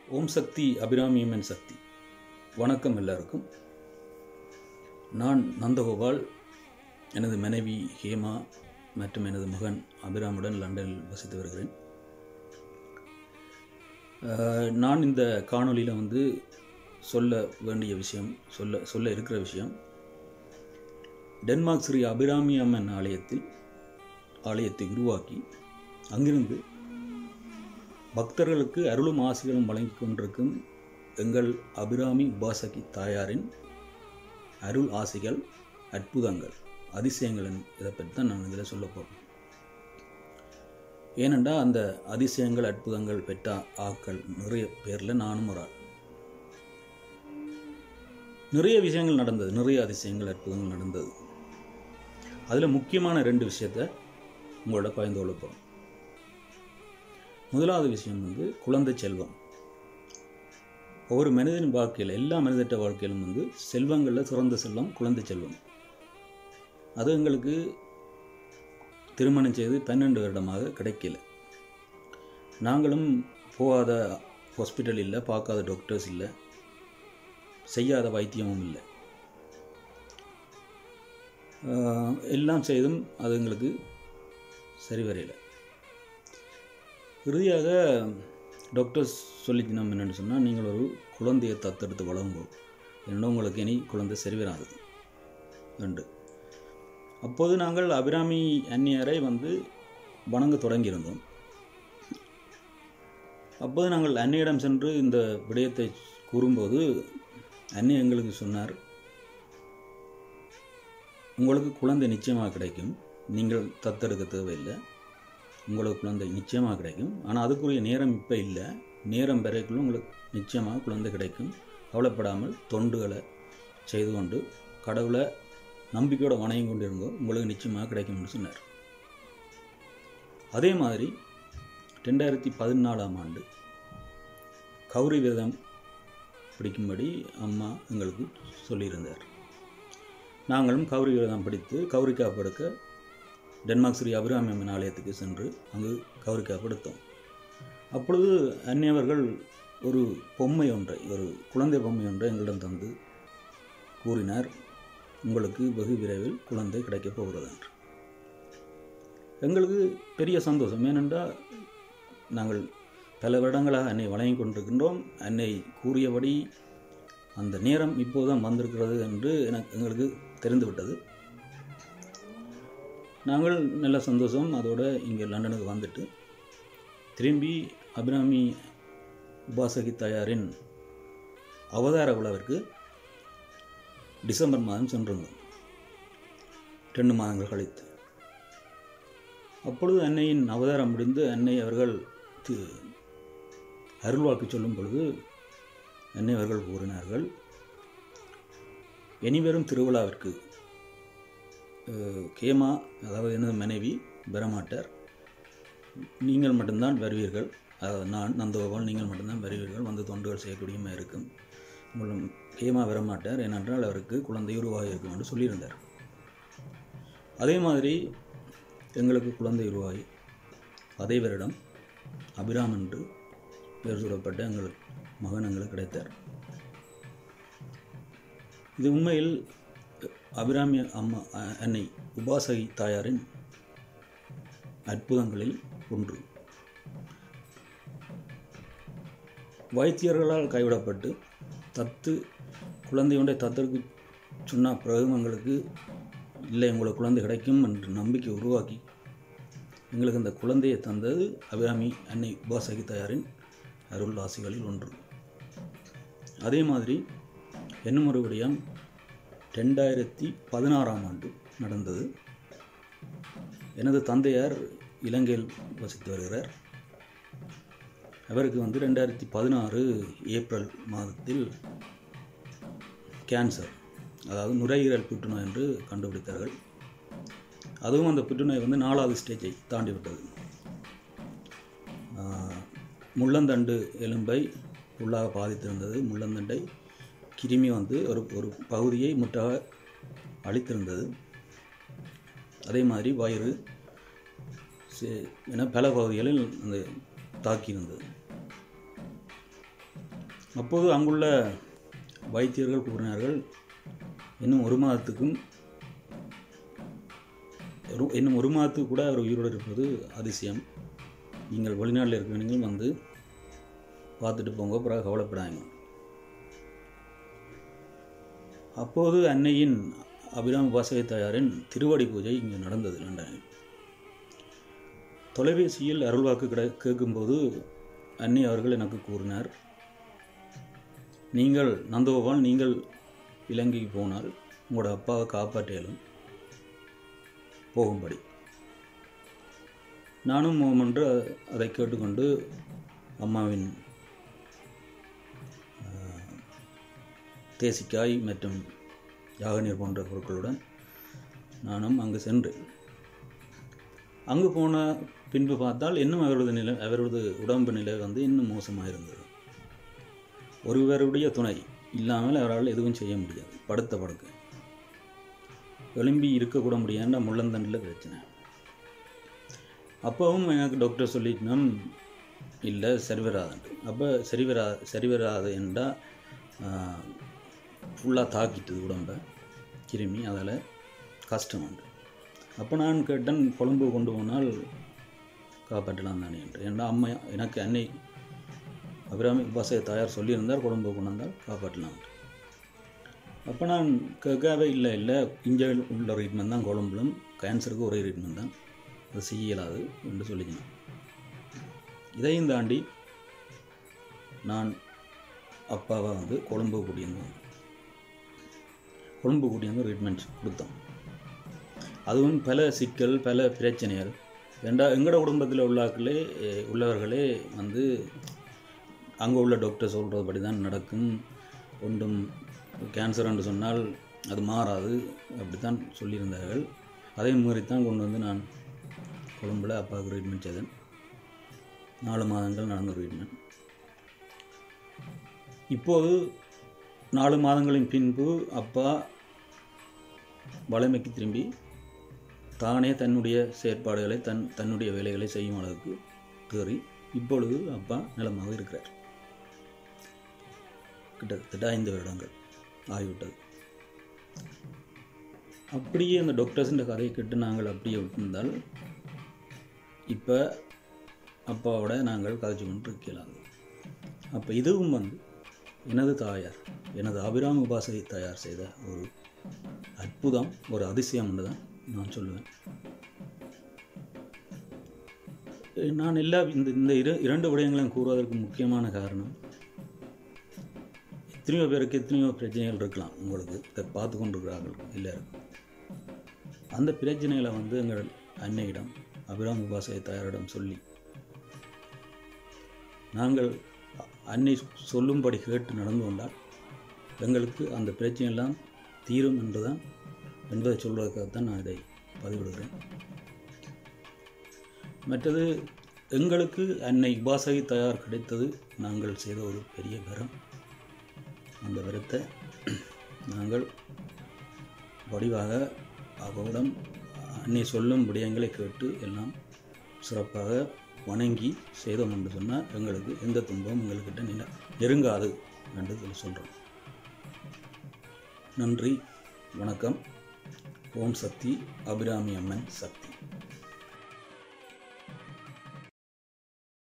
ஓம் சக்தி அபிராமியம்மன் சக்தி வணக்கம் எல்லாருக்கும் நான் நந்தகோபால் எனது மனைவி ஹேமா மற்றும் எனது மகன் அபிராமுடன் லண்டனில் வசித்து வருகிறேன் அஹ், நான் இந்த காணொளியில் வந்து சொல்ல வேண்டிய விஷயம் சொல்ல சொல்ல இருக்கிற விஷயம் டென்மார்க் ஸ்ரீ அபிராமி அம்மன் ஆலயத்தில் ஆலயத்தை உருவாக்கி அங்கிருந்து பக்தர்களுக்கு அருளும் ஆசிகளும் வழங்கி கொண்டிருக்கும் எங்கள் அபிராமி உபாசகி தாயாரின் அருள் ஆசிகள் அற்புதங்கள் அதிசயங்கள் இதை பற்றி தான் நான் இதில் சொல்ல போகிறேன் ஏனென்றால் அந்த அதிசயங்கள் அற்புதங்கள் பெற்ற ஆக்கள் நிறைய பேரில் நானும் ஒரு ஆள் நிறைய விஷயங்கள் நடந்தது நிறைய அதிசயங்கள் அற்புதங்கள் நடந்தது அதில் முக்கியமான ரெண்டு விஷயத்தை உங்களோட பகிர்ந்து கொள்ள போகிறோம் முதலாவது விஷயம் வந்து குழந்தை செல்வம் ஒவ்வொரு மனிதனின் வாழ்க்கையில் எல்லா மனிதற்ற வாழ்க்கையிலும் வந்து செல்வங்களில் சிறந்த செல்வம் குழந்தை செல்வம் அது எங்களுக்கு திருமணம் செய்து பன்னெண்டு வருடமாக கிடைக்கல நாங்களும் போகாத ஹாஸ்பிட்டல் இல்லை பார்க்காத டாக்டர்ஸ் இல்லை செய்யாத வைத்தியமும் இல்லை ஆஹ், எல்லாம் செய்தும் அது எங்களுக்கு சரி வரையில இறுதியாக டாக்டர்ஸ் சொல்லிக்கணும் என்னென்னு சொன்னால் நீங்கள் ஒரு குழந்தையை தத்தெடுத்து வளருங்கோ என்னோட உங்களுக்கு இனி குழந்தை சரி வராது ரெண்டு அப்போது நாங்கள் அபிராமி அந்நியரை வந்து வணங்க தொடங்கியிருந்தோம் அப்போது நாங்கள் அன்னையிடம் சென்று இந்த விடயத்தை கூறும்போது அன்னை எங்களுக்கு சொன்னார் உங்களுக்கு குழந்தை நிச்சயமாக கிடைக்கும் நீங்கள் தத்தெடுக்க தேவையில்லை உங்களுக்கு குழந்தை நிச்சயமாக கிடைக்கும் ஆனால் அதுக்குரிய நேரம் இப்போ இல்லை நேரம் வரைக்குள்ள உங்களுக்கு நிச்சயமாக குழந்தை கிடைக்கும் கவலைப்படாமல் தொண்டுகளை செய்து கொண்டு கடவுளை நம்பிக்கையோட வணங்கி கொண்டு இருந்தோ உங்களுக்கு நிச்சயமாக கிடைக்கும்னு சொன்னார் அதே மாதிரி ரெண்டாயிரத்தி பதினாலாம் ஆண்டு கௌரி விரதம் பிடிக்கும்படி அம்மா எங்களுக்கு சொல்லியிருந்தார் நாங்களும் கௌரி விரதம் பிடித்து கௌரிக்கா படுக்க டென்மார்க் ஸ்ரீ அபிராமி அம்மன் ஆலயத்துக்கு சென்று அங்கு கௌரிக்கா படுத்தோம் அப்பொழுது அந்நியவர்கள் ஒரு பொம்மை ஒன்றை ஒரு குழந்தை பொம்மை ஒன்றை எங்களிடம் தந்து கூறினார் உங்களுக்கு வெகு விரைவில் குழந்தை கிடைக்கப் போகிறது என்று எங்களுக்கு பெரிய சந்தோஷம் ஏனென்றால் நாங்கள் பல வருடங்களாக அன்னை வழங்கி கொண்டிருக்கின்றோம் அன்னை கூறியபடி அந்த நேரம் இப்போதுதான் வந்திருக்கிறது என்று எனக்கு எங்களுக்கு தெரிந்துவிட்டது நாங்கள் நல்ல சந்தோஷம் அதோட இங்கே லண்டனுக்கு வந்துட்டு திரும்பி அபிராமி உபாசகி தாயாரின் அவதார விழாவிற்கு டிசம்பர் மாதம் சென்றிருந்தோம் ரெண்டு மாதங்கள் கழித்து அப்பொழுது அன்னையின் அவதாரம் முடிந்து அன்னை அவர்கள் தி- அருள்வாக்கு சொல்லும் பொழுது அன்னை அவர்கள் கூறினார்கள் இனிவரும் திருவிழாவிற்கு அஹ், கேமா அதாவது எனது மனைவி பெறமாட்டார் நீங்கள் மட்டும்தான் வருவீர்கள் அதாவது நான் நந்தகோபால் நீங்கள் மட்டும்தான் வருவீர்கள் வந்து தொண்டுகள் செய்யக்கூடியமாக இருக்கும் உங்களும் கேமா வரமாட்டார் ஏனென்றால் அவருக்கு குழந்தை உருவாகி இருக்கும் என்று சொல்லியிருந்தார் அதே மாதிரி எங்களுக்கு குழந்தை உருவாகி அதே வருடம் அபிராம் என்று பெயர் சூடப்பட்ட எங்கள் மகன் எங்களுக்கு கிடைத்தார் இது உண்மையில் அபிராமி அம்மா அ- அன்னை உபாசகி தாயாரின் அற்புதங்களில் ஒன்று வைத்தியர்களால் கைவிடப்பட்டு தத்து குழந்தையுடைய தத்தருக்கு சொன்ன பிறகு எங்களுக்கு இல்லை உங்களுக்கு குழந்தை கிடைக்கும் என்ற நம்பிக்கை உருவாக்கி எங்களுக்கு அந்த குழந்தையை தந்தது அபிராமி அன்னை உபாசகி தாயாரின் அருள் ஆசிகளில் ஒன்று அதே மாதிரி என்னும் ஒரு விடயம் ரெண்டாயிரத்தி பதினாறாம் ஆண்டு நடந்தது எனது தந்தையார் இலங்கையில் வசித்து வருகிறார் அவருக்கு வந்து ரெண்டாயிரத்தி பதினாறு ஏப்ரல் மாதத்தில் கேன்சர் அதாவது நுரையீரல் புற்றுநோய் என்று கண்டுபிடித்தார்கள் அதுவும் அந்த புற்றுநோய் வந்து நாலாவது ஸ்டேஜை தாண்டி விட்டது ஆஹ், முள்ளந்தண்டு எலும்பை உள்ளாக பாதித்திருந்தது முள்ளந்தண்டை கிருமி வந்து ஒரு ஒரு பகுதியை முற்றாக அழித்திருந்தது அதே மாதிரி வயிறு சே- என பல பகுதிகளில் அந்த தாக்கியிருந்தது அப்போது அங்குள்ள வைத்தியர்கள் கூறினார்கள் இன்னும் ஒரு மாதத்துக்கும் ஒரு- இன்னும் ஒரு மாதத்துக்கு கூட அவர் உயிரோடு இருப்பது அதிசயம் நீங்கள் வெளிநாட்டில் இருக்கிற நீங்கள் வந்து பார்த்துட்டு போங்க பிறகு கவலைப்படாங்க அப்போது அன்னையின் அபிராம வாசகை தாயாரின் திருவடி பூஜை இங்கே நடந்தது லண்டனில் தொலைபேசியில் அருள்வாக்கு கிட கேட்கும்போது அன்னை அவர்கள் எனக்கு கூறினார் நீங்கள் நந்தகோபால் நீங்கள் இலங்கைக்கு போனால் உங்களோட அப்பாவை காப்பாற்றியலும் போகும்படி நானும் மோமென்று அதை கேட்டுக்கொண்டு அம்மாவின் ஆஹ், தேசிக்காய் மற்றும் யாகநீர் போன்ற பொருட்களுடன் நானும் அங்கு சென்றேன் அங்கு போன பின்பு பார்த்தால் இன்னும் அவரது நிலை அவரது உடம்பு நிலை வந்து இன்னும் மோசமாக இருந்தது ஒருவருடைய துணை இல்லாமல் அவரால் எதுவும் செய்ய முடியாது படுத்த படுக்க எழும்பி இருக்கக்கூட முடியாதுன்னா முள்ளந்தண்டில் பிரச்சனை அப்போவும் எனக்கு டாக்டர் சொல்லிட்டோம் இல்லை சரி வராதுன்ட்டு அப்போ சரி வரா சரி வராது என்றால் ஃபுல்லாக தாக்கிட்டது உடம்பை கிருமி அதில் கஷ்டம் உண்டு அப்போ நான் கேட்டேன் கொழும்பு கொண்டு போனால் காப்பாற்றலாம் தானே என்று ஏன்னா அம்மா எனக்கு அன்னை அபிராமி உபாசக தாயார் சொல்லியிருந்தார் கொழும்பு கொண்டு வந்தால் காப்பாற்றலாம் என்று. அப்போ நான் கேட்கவே இல்லை இல்லை இங்கே உள்ள ட்ரீட்மெண்ட் தான் கொழும்புலும் கேன்சருக்கு ஒரே ட்ரீட்மெண்ட் தான் அது செய்ய இயலாது என்று சொல்லிக்கணும் இதையும் தாண்டி நான் அப்பாவை வந்து கொழும்பு கூட்டியிருந்து கொழும்பு கூட்டியிருந்து ட்ரீட்மெண்ட் கொடுத்தோம் அதுவும் பல சிக்கல் பல பிரச்சனைகள் ஏண்டா எங்களோட குடும்பத்தில் உள்ளாக்களே அஹ், உள்ளவர்களே வந்து அங்கே உள்ள டாக்டர் சொல்கிறபடி தான் நடக்கும் ஒன்றும் கேன்சர் என்று சொன்னால் அது மாறாது அப்படித்தான் சொல்லியிருந்தார்கள் அதை மீறித்தான் கொண்டு வந்து நான் கொழும்பில் அப்பாவுக்கு ட்ரீட்மெண்ட் செய்தேன் நாலு மாதங்கள் நடந்த ட்ரீட்மெண்ட் இப்போது நாலு மாதங்களின் பின்பு அப்பா வளமைக்கு திரும்பி தானே தன்னுடைய செயற்பாடுகளை தன் தன்னுடைய வேலைகளை செய்யும் அளவுக்கு தேறி இப்பொழுது அப்பா நலமாக இருக்கிறார் கிட்டத்தட்ட ஐந்து வருடங்கள் ஆகிவிட்டது அப்படியே அந்த டாக்டர்ஸிൻ്റെ கதையை கேட்டு நாங்கள் அப்படியே விட்டிருந்தால் இப்போ அப்பாவோட நாங்கள் கதைச்சு கொண்டு இருக்கலாம் அப்போ இதுவும் வந்து எனது தாயார் எனது அபிராம உபாசகை தயார் செய்த ஒரு அற்புதம் ஒரு அதிசயம் என்று தான் நான் சொல்லுவேன் நான் எல்லா இந்த இந்த இரு இரண்டு விடயங்களையும் கூறுவதற்கு முக்கியமான காரணம் எத்தனையோ பேருக்கு எத்தனையோ பிரச்சனைகள் இருக்கலாம் உங்களுக்கு இதை பார்த்து கொண்டிருக்கிறார்கள் எல்லாருக்கும் அந்த பிரச்சனைகளை வந்து எங்கள் அன்னையிடம் அபிராம உபாசகை தாயாரிடம் சொல்லி நாங்கள் அன்னை சொல்லும்படி கேட்டு நடந்து கொண்டால் எங்களுக்கு அந்த பிரச்சனையெல்லாம் தீரும் என்றுதான் என்பதை சொல்வதற்காகத்தான் நான் இதை பதிவிடுகிறேன் மற்றது எங்களுக்கு அன்னை உபாசகை தயார் கிடைத்தது நாங்கள் செய்த ஒரு பெரிய வரம் அந்த வரத்தை நாங்கள் வடிவாக அவரிடம் அன்னை சொல்லும் விடயங்களை கேட்டு எல்லாம் சிறப்பாக வணங்கி செய்தோம் என்று சொன்னால் எங்களுக்கு எந்த துன்பமும் எங்கள்கிட்ட நில நெருங்காது என்று சொல்கிறோம் நன்றி வணக்கம் ஓம் சக்தி அபிராமி அம்மன் சக்தி